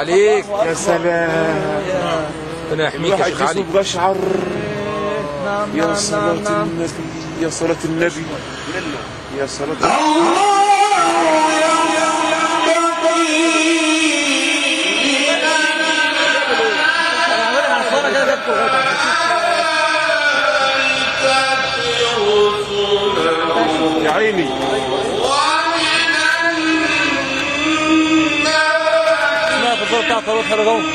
عليك يا سلام ربنا يحميك يا الواحد شيخ علي جسمه بيشعر يا صلاة النبي يا صلاة النبي يا صلاة يا عيني اسمها في الدور بتاع طاروت حلو جو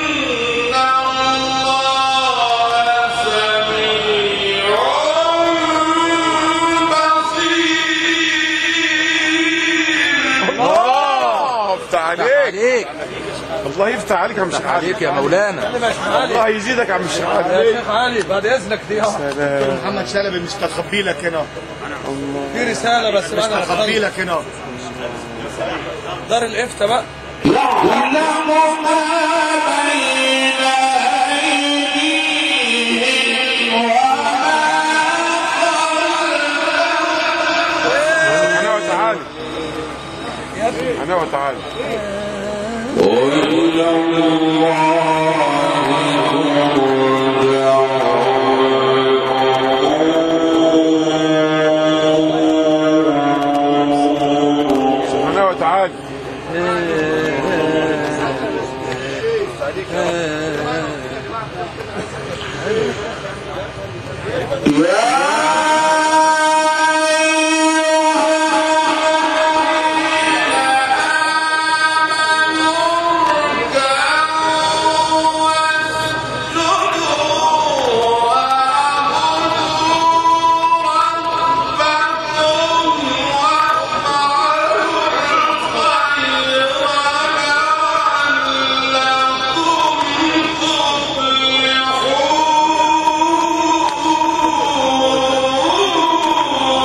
الله يفتح عليك عليك الله يفتح عليك يا عم الشيخ علي عليك يا مولانا الله يزيدك يا عم الشيخ علي يا شيخ علي بعد اذنك دي سلام محمد شلبي مستخبي لك هنا في رساله بس بعد ما مستخبي أخلص. لك هنا دار الافتاء بقى انا وتعالى انا وتعالى سبحانه وتعالى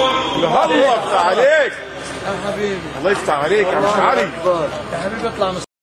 الله يفتح عليك يا حبيبي الله يفتح عليك يا عم الشيخ علي يا حبيبي اطلع من